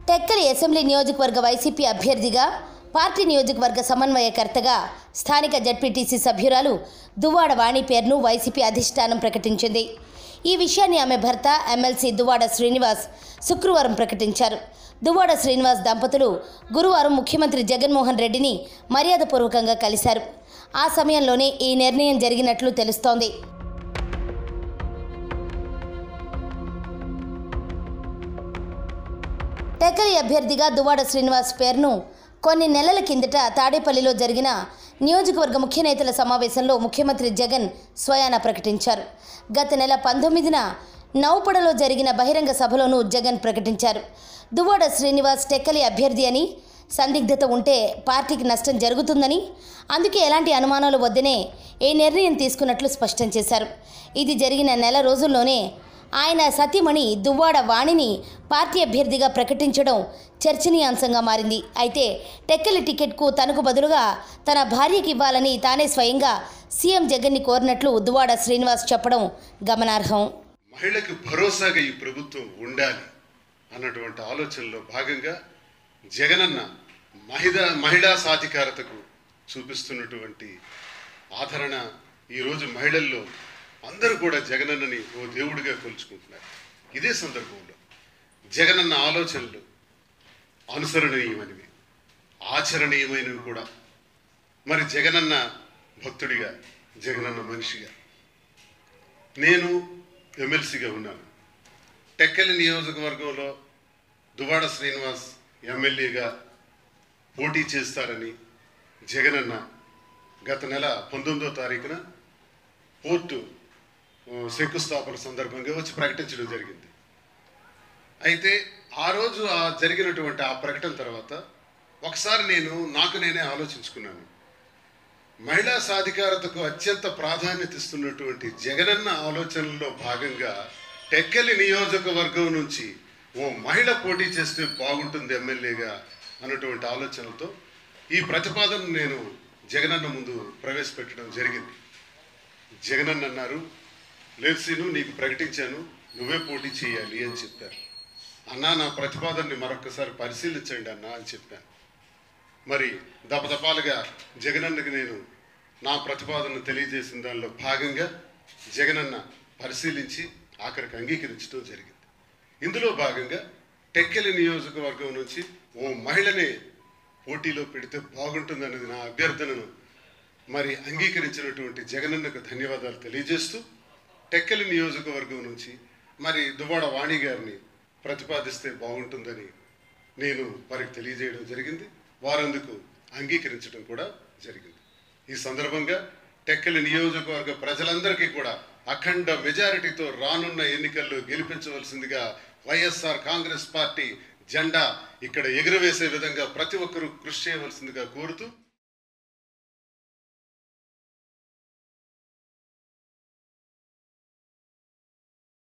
Tekkali assembly నియోజకవర్గ వైసీపీ అభ్యర్థిగా party నియోజకవర్గ సమన్వయకర్తగా స్థానిక జడ్పీటీసీ సభ్యురాలు దువ్వాడ వాణి పేరును వైసీపీ అధిష్టానం ప్రకటించింది ఈ విషయాన్ని ఆమె భర్త ఎమ్మెల్సీ దువ్వాడ శ్రీనివాస్ శుక్రవారం ప్రకటించారు దువ్వాడ శ్రీనివాస్ దంపతులు గురువారం ముఖ్యమంత్రి జగన్మోహన్ రెడ్డిని మర్యాదపూర్వకంగా కలిశారు ఆ సమయంలోనే ఈ నిర్ణయం జరిగినట్లు తెలుస్తోంది టెక్కలి అభ్యర్థిగా దువ్వాడ శ్రీనివాస్ పేరును కొన్ని నెలల కిందట తాడేపల్లిలో జరిగిన నియోజకవర్గ ముఖ్య నేతల సమావేశంలో ముఖ్యమంత్రి జగన్ స్వయాన ప్రకటించారు గత నెల పంతొమ్మిదిన నౌపడలో జరిగిన బహిరంగ సభలోనూ జగన్ ప్రకటించారు దువ్వాడ శ్రీనివాస్ టెక్కలి అభ్యర్థి అని సందిగ్ధత ఉంటే పార్టీకి నష్టం జరుగుతుందని అందుకే ఎలాంటి అనుమానాలు వద్దనే ఈ నిర్ణయం తీసుకున్నట్లు స్పష్టం చేశారు ఇది జరిగిన నెల రోజుల్లోనే ఆయన సతీమణి దువ్వాడ వాణిని పార్టీ అభ్యర్థిగా ప్రకటించడం చర్చనీయాంశంగా మారింది అయితే టెక్కలి టికెట్కు తనకు బదులుగా తన భార్యకి ఇవ్వాలని తానే స్వయంగా సీఎం జగన్ని కోరినట్లు దువ్వాడ శ్రీనివాస్ చెప్పడం గమనార్హం మహిళకు భరోసాగా ఈ ప్రభుత్వం ఉండాలి అన్నటువంటి ఆలోచనలో భాగంగా జగనన్న మహిళా మహిళా సాధికారతకు చూపిస్తున్నటువంటి ఆదరణ ఈరోజు మహిళల్లో అందరూ కూడా జగనన్నని ఓ దేవుడిగా కొలుచుకుంటున్నారు ఇదే సందర్భంలో జగనన్న ఆలోచనలు అనుసరణీయమైనవి ఆచరణీయమైనవి కూడా మరి జగనన్న భక్తుడిగా జగనన్న మనిషిగా నేను ఎమ్మెల్సీగా ఉన్నాను టెక్కలి నియోజకవర్గంలో దువాడ శ్రీనివాస్ ఎమ్మెల్యేగా పోటీ చేస్తారని జగనన్న గత నెల పంతొమ్మిదో తారీఖున పోర్టు ఆ, శంకుస్థాపన సందర్భంగా వచ్చి ప్రకటించడం జరిగింది అయితే ఆ రోజు ఆ జరిగినటువంటి ఆ ప్రకటన తర్వాత ఒకసారి నేను నాకు నేనే ఆలోచించుకున్నాను మహిళా సాధికారతకు అత్యంత ప్రాధాన్యత ఇస్తున్నటువంటి జగనన్న ఆలోచనల్లో భాగంగా టెక్కలి నియోజకవర్గం నుంచి ఓ మహిళ పోటీ చేస్తే బాగుంటుంది ఎమ్మెల్యేగా అన్నటువంటి ఆలోచనలతో ఈ ప్రతిపాదన నేను జగనన్న ముందు ప్రవేశపెట్టడం జరిగింది జగనన్న అన్నారు లేదు సీను నీకు ప్రకటించాను నువ్వే పోటీ చేయాలి అని చెప్పారు అన్నా నా ప్రతిపాదనని మరొకసారి పరిశీలించండి అన్నా అని చెప్పాను మరి దపదపాలుగా జగనన్నకి నేను నా ప్రతిపాదనను తెలియజేసిన దానిలో భాగంగా జగనన్న పరిశీలించి ఆఖరికి అంగీకరించడం జరిగింది ఇందులో భాగంగా టెక్కెలి నియోజకవర్గం నుంచి ఓ మహిళని పోటీలో పెడితే బాగుంటుందనేది నా అభ్యర్థనను మరి అంగీకరించినటువంటి జగనన్నకు ధన్యవాదాలు తెలియజేస్తూ టెక్కలి నియోజకవర్గం నుంచి మరి దువ్వాడ వాణి గారిని ప్రతిపాదిస్తే బాగుంటుందని నేను వారికి తెలియజేయడం జరిగింది వారందుకు అంగీకరించడం కూడా జరిగింది ఈ సందర్భంగా టెక్కలి నియోజకవర్గ ప్రజలందరికీ కూడా అఖండ మెజారిటీతో రానున్న ఎన్నికల్లో గెలిపించవలసిందిగా వైఎస్ఆర్ కాంగ్రెస్ పార్టీ జెండా ఇక్కడ ఎగురవేసే విధంగా ప్రతి ఒక్కరూ కృషి చేయవలసిందిగా కోరుతూ